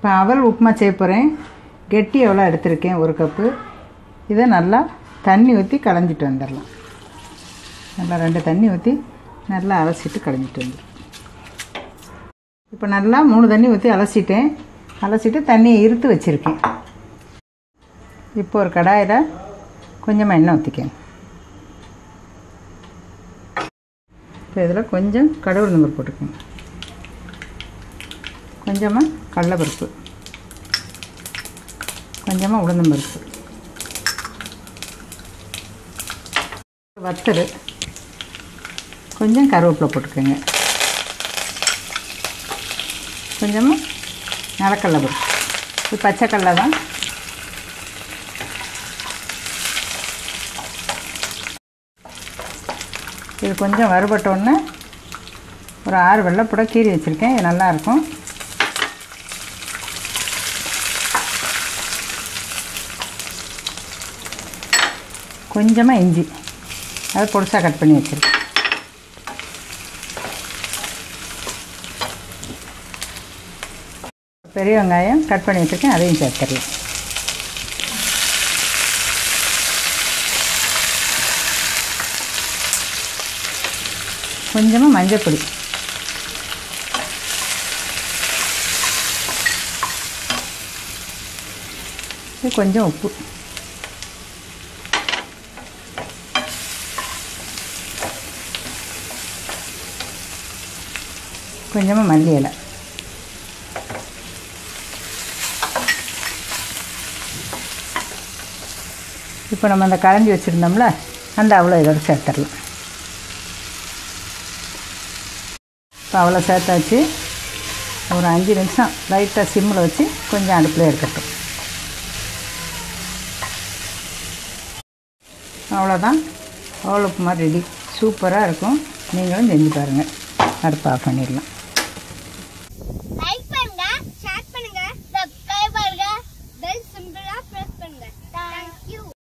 இப்போ அவல் உப்புமா செய்ய போகிறேன் கெட்டி எவ்வளோ எடுத்திருக்கேன் ஒரு கப்பு இதை நல்லா தண்ணி ஊற்றி களைஞ்சிட்டு வந்துடலாம் நல்லா ரெண்டு தண்ணி ஊற்றி நல்லா அலசிட்டு களைஞ்சிட்டு வந்துடும் இப்போ நல்லா மூணு தண்ணி ஊற்றி அலசிட்டேன் அலசிட்டு தண்ணியை இருத்து வச்சுருக்கேன் இப்போ ஒரு கடாயில் கொஞ்சமாக எண்ணெய் ஊற்றிக்கேன் இப்போ இதில் கொஞ்சம் கடவுள் நம்பர் போட்டுக்கோங்க கொஞ்சமாக கடலைப்பருப்பு கொஞ்சமாக உளுந்தம்பருப்பு வத்தல் கொஞ்சம் கருவேப்பிலை போட்டுக்கோங்க கொஞ்சமாக நிலக்கடலை பருப்பு இது பச்சைக்கடலை தான் இது கொஞ்சம் வறுபட்டோன்னே ஒரு ஆறு வெள்ளைப்பூட கீறி வச்சுருக்கேன் இது நல்லாயிருக்கும் கொஞ்சமாக இஞ்சி அதை பொடிசாக கட் பண்ணி வச்சுருக்கேன் பெரிய வெங்காயம் கட் பண்ணி வச்சுருக்கேன் அதையும் சேர்த்துடலாம் கொஞ்சமாக மஞ்சப்பொடி கொஞ்சம் உப்பு கொஞ்சமாக மல்லி இலை இப்போ நம்ம அந்த கரைஞ்சி வச்சுருந்தோம்ல அந்த அவ்வளோ இதோட சேர்த்துடலாம் இப்போ அவ்வளோ சேர்த்தாச்சு ஒரு அஞ்சு நிமிஷம் லைட்டாக சிம்மில் வச்சு கொஞ்சம் அடுப்பில் இருக்கட்டும் அவ்வளோதான் அவ்வளோ உப்புமா ரெடி சூப்பராக இருக்கும் நீங்களும் செஞ்சு பாருங்கள் அடுப்பு ஆஃப் பண்ணிடலாம்